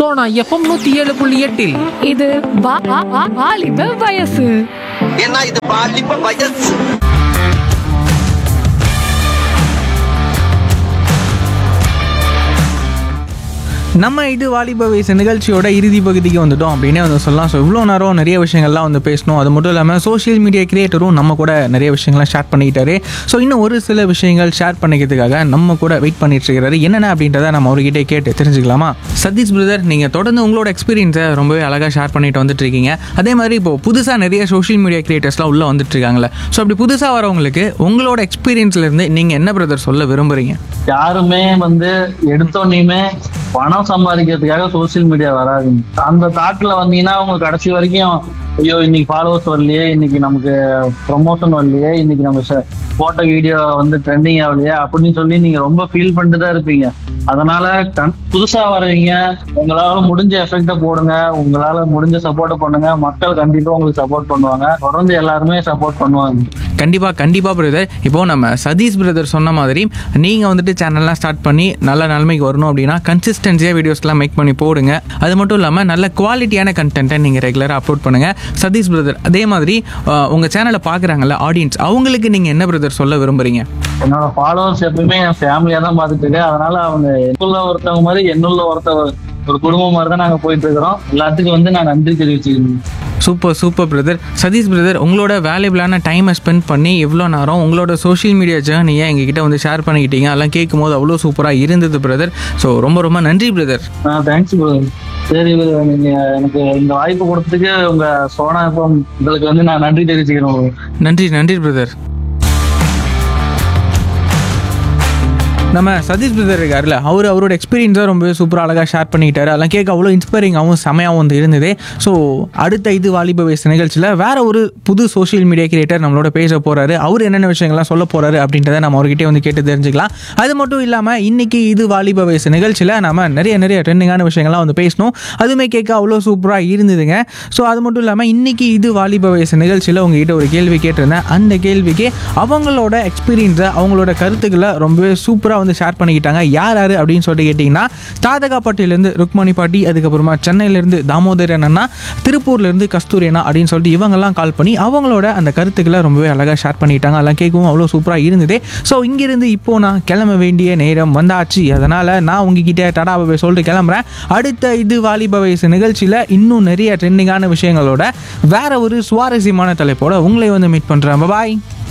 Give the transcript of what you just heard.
Sona FM நூத்தி ஏழு புள்ளி எட்டில் இது வா- வா- வா- வாலிப வயசு ஏன்னா இது பாலிப்ப வயசு நம்ம இது வாலிப வயசு நிகழ்ச்சியோட இறுதி பகுதிக்கு வந்துட்டோம் அப்படின்னே வந்து சொல்லலாம் ஸோ இவ்வளோ நேரம் நிறைய விஷயங்கள்லாம் வந்து பேசணும் அது மட்டும் இல்லாமல் சோஷியல் மீடியா கிரியேட்டரும் நம்ம கூட நிறைய விஷயங்கள்லாம் ஷேர் பண்ணிக்கிட்டாரு ஸோ இன்னும் ஒரு சில விஷயங்கள் ஷேர் பண்ணிக்கிறதுக்காக நம்ம கூட வெயிட் பண்ணிட்டு இருக்காரு என்னென்ன அப்படின்றத நம்ம அவர்கிட்ட கேட்டு தெரிஞ்சுக்கலாமா சதீஷ் பிரதர் நீங்கள் தொடர்ந்து உங்களோட எக்ஸ்பீரியன்ஸை ரொம்பவே அழகாக ஷேர் பண்ணிட்டு வந்துட்டு இருக்கீங்க அதே மாதிரி இப்போ புதுசாக நிறைய சோஷியல் மீடியா கிரியேட்டர்ஸ்லாம் உள்ளே வந்துட்டு இருக்காங்களே ஸோ அப்படி புதுசாக வரவங்களுக்கு உங்களோட எக்ஸ்பீரியன்ஸ்லேருந்து நீங்கள் என்ன பிரதர் சொல்ல விரும்புகிறீங்க யாருமே வந்து எடுத்தோன்னையுமே பணம் சம்பாதிக்கிறதுக்காக சோசியல் மீடியா வராதுங்க அந்த தாட்ல வந்தீங்கன்னா அவங்க கடைசி வரைக்கும் ஐயோ இன்னைக்கு ஃபாலோவர்ஸ் வரலையே இன்னைக்கு நமக்கு ப்ரொமோஷன் வரலையே இன்னைக்கு நம்ம போட்டோ வீடியோ வந்து ட்ரெண்டிங் ஆகலையே அப்படின்னு சொல்லி நீங்க ரொம்ப ஃபீல் பண்ணிட்டு தான் இருப்பீங்க அதனால கண்- புதுசா வர்றீங்க உங்களால முடிஞ்ச எஃபெக்ட போடுங்க உங்களால முடிஞ்ச சப்போர்ட் பண்ணுங்க மக்கள் கண்டிப்பா உங்களுக்கு சப்போர்ட் பண்ணுவாங்க தொடர்ந்து எல்லாருமே சப்போர்ட் பண்ணுவாங்க கண்டிப்பாக கண்டிப்பாக பிரதர் இப்போ நம்ம சதீஷ் பிரதர் சொன்ன மாதிரி நீங்கள் வந்துட்டு சேனல்லாம் ஸ்டார்ட் பண்ணி நல்ல நிலைமைக்கு வரணும் அப்படின்னா கன்சிஸ்டன்சியாக வீடியோஸ்லாம் மேக் பண்ணி போடுங்க அது மட்டும் இல்லாமல் நல்ல குவாலிட்டியான கண்டென்ட்டை நீங்கள் ரெகுலராக அப்லோட் பண்ணுங்கள் சதீஷ் பிரதர் அதே மாதிரி உங்கள் சேனலை பார்க்குறாங்கல்ல ஆடியன்ஸ் அவங்களுக்கு நீங்கள் என்ன பிரதர் சொல்ல விரும்புகிறீங்க என்னோட ஃபாலோவர்ஸ் எப்பயுமே என் ஃபேமிலியா தான் பார்த்துட்டு இருக்கேன் அதனால அவங்க என்னுள்ள ஒருத்தவங்க மாதிரி என்னுள்ள ஒருத்தவர் ஒரு குடும்பம் மாதிரி தான் நாங்க போயிட்டு இருக்கிறோம் எல்லாத்துக்கும் வந்து நான் நன்றி தெரிவிச்சுக்கிறேன் super super brother Sathish brother உங்களோட வேல்யூபிளான டைமை ஸ்பெண்ட் பண்ணி எவ்வளோ நேரம் உங்களோட சோஷியல் மீடியா ஜேர்னியை எங்ககிட்ட வந்து ஷேர் பண்ணிக்கிட்டீங்க அதெல்லாம் கேட்கும் போது அவ்வளோ சூப்பராக இருந்தது பிரதர் ஸோ ரொம்ப ரொம்ப நன்றி பிரதர் தேங்க்ஸ் சரி brother. நீங்க எனக்கு இந்த வாய்ப்பு கொடுத்ததுக்கு உங்க சோனா எஃப்எம் உங்களுக்கு வந்து நான் நன்றி தெரிவிச்சுக்கிறேன் bro. நன்றி நன்றி பிரதர் நம்ம சதீஷ் பிரதர் இருக்கார்ல அவர் அவரோட எக்ஸ்பீரியன்ஸை ரொம்ப சூப்பராக அழகாக ஷேர் பண்ணிக்கிட்டாரு அதெல்லாம் கேட்க அவ்வளோ இன்ஸ்பைரிங்காகவும் செமையாகவும் வந்து இருந்தது ஸோ அடுத்த இது வாலிப வயசு நிகழ்ச்சியில் வேற ஒரு புது சோஷியல் மீடியா கிரியேட்டர் நம்மளோட பேச போறாரு அவர் என்னென்ன விஷயங்கள்லாம் சொல்ல போறாரு அப்படின்றத நம்ம அவர்கிட்டயே வந்து கேட்டு தெரிஞ்சுக்கலாம் அது மட்டும் இல்லாமல் இன்னைக்கு இது வாலிப வயசு நிகழ்ச்சியில் நம்ம நிறைய நிறைய ட்ரெண்டிங்கான விஷயங்கள்லாம் வந்து பேசணும் அதுவுமே கேட்க அவ்வளோ சூப்பராக இருந்ததுங்க ஸோ அது மட்டும் இல்லாமல் இன்னைக்கு இது வாலிப வயசு நிகழ்ச்சியில் உங்ககிட்ட ஒரு கேள்வி கேட்டிருந்தேன் அந்த கேள்விக்கு அவங்களோட எக்ஸ்பீரியன்ஸை அவங்களோட கருத்துக்களை ரொம்பவே சூப்பராக வந்து ஷேர் பண்ணிக்கிட்டாங்க யார் யார் அப்படின்னு சொல்லிட்டு கேட்டிங்கன்னா தாதகாப்பட்டிலேருந்து ருக்மணி பாட்டி அதுக்கப்புறமா சென்னையிலேருந்து தாமோதரன் அண்ணா திருப்பூர்லேருந்து கஸ்தூரி அண்ணா அப்படின்னு சொல்லிட்டு இவங்கெல்லாம் கால் பண்ணி அவங்களோட அந்த கருத்துக்களை ரொம்பவே அழகாக ஷேர் பண்ணிக்கிட்டாங்க அதெல்லாம் கேட்கவும் அவ்வளோ சூப்பராக இருந்தது ஸோ இங்கிருந்து இப்போ நான் கிளம்ப வேண்டிய நேரம் வந்தாச்சு அதனால் நான் உங்ககிட்ட டடா பாபே சொல்லிட்டு கிளம்புறேன் அடுத்த இது வாலிப வயசு நிகழ்ச்சியில் இன்னும் நிறைய ட்ரெண்டிங்கான விஷயங்களோட வேற ஒரு சுவாரஸ்யமான தலைப்போட உங்களை வந்து மீட் பண்ணுறேன் பாய்